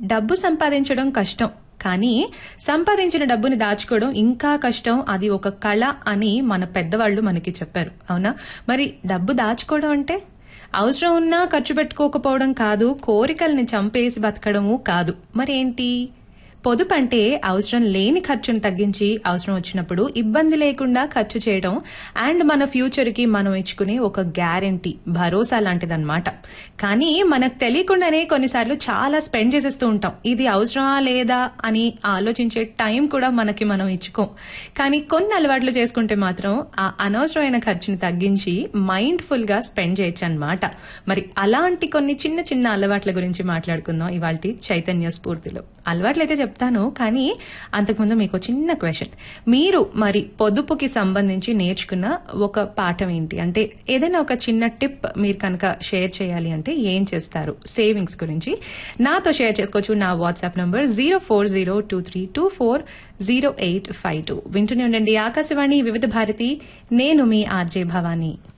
డబ్బు సంపాదించడం కష్టం కానీ సంపాదించిన డబ్బుని దాచుకోవడం ఇంకా కష్టం అది ఒక కళ అని మన పెద్దవాళ్ళు మనకి చెప్పారు అవునా మరి డబ్బు దాచుకోవడం అంటే అవసరం ఉన్నా ఖర్చు పెట్టుకోకపోవడం కాదు కోరికల్ని చంపేసి బతకడము కాదు మరేంటి పొదుపు అంటే అవసరం లేని ఖర్చును తగ్గించి అవసరం వచ్చినప్పుడు ఇబ్బంది లేకుండా ఖర్చు చేయడం అండ్ మన ఫ్యూచర్ కి మనం ఇచ్చుకునే ఒక గ్యారంటీ భరోసా లాంటిదన్నమాట కానీ మనకు తెలియకుండానే కొన్నిసార్లు చాలా స్పెండ్ చేసేస్తూ ఉంటాం ఇది అవసరమా లేదా అని ఆలోచించే టైం కూడా మనకి మనం ఇచ్చుకోం కానీ కొన్ని అలవాట్లు చేసుకుంటే మాత్రం ఆ అనవసరమైన ఖర్చుని తగ్గించి మైండ్ ఫుల్ గా స్పెండ్ చేయొచ్చు అనమాట మరి అలాంటి కొన్ని చిన్న చిన్న అలవాట్ల గురించి మాట్లాడుకుందాం ఇవాళ చైతన్య స్ఫూర్తిలో అలవాట్లు అయితే చెప్తాను కానీ అంతకుముందు మీకు చిన్న క్వశ్చన్ మీరు మరి పొదుపుకి సంబంధించి నేర్చుకున్న ఒక పాఠం ఏంటి అంటే ఏదైనా ఒక చిన్న టిప్ మీరు కనుక షేర్ చేయాలి అంటే ఏం చేస్తారు సేవింగ్స్ గురించి నాతో షేర్ చేసుకోవచ్చు నా WhatsApp number zero four zero two three two four zero eight five two వింటూనే ఉండండి ఆకాశవాణి వివిధ భారతి నేను మీ ఆర్జే భవానీ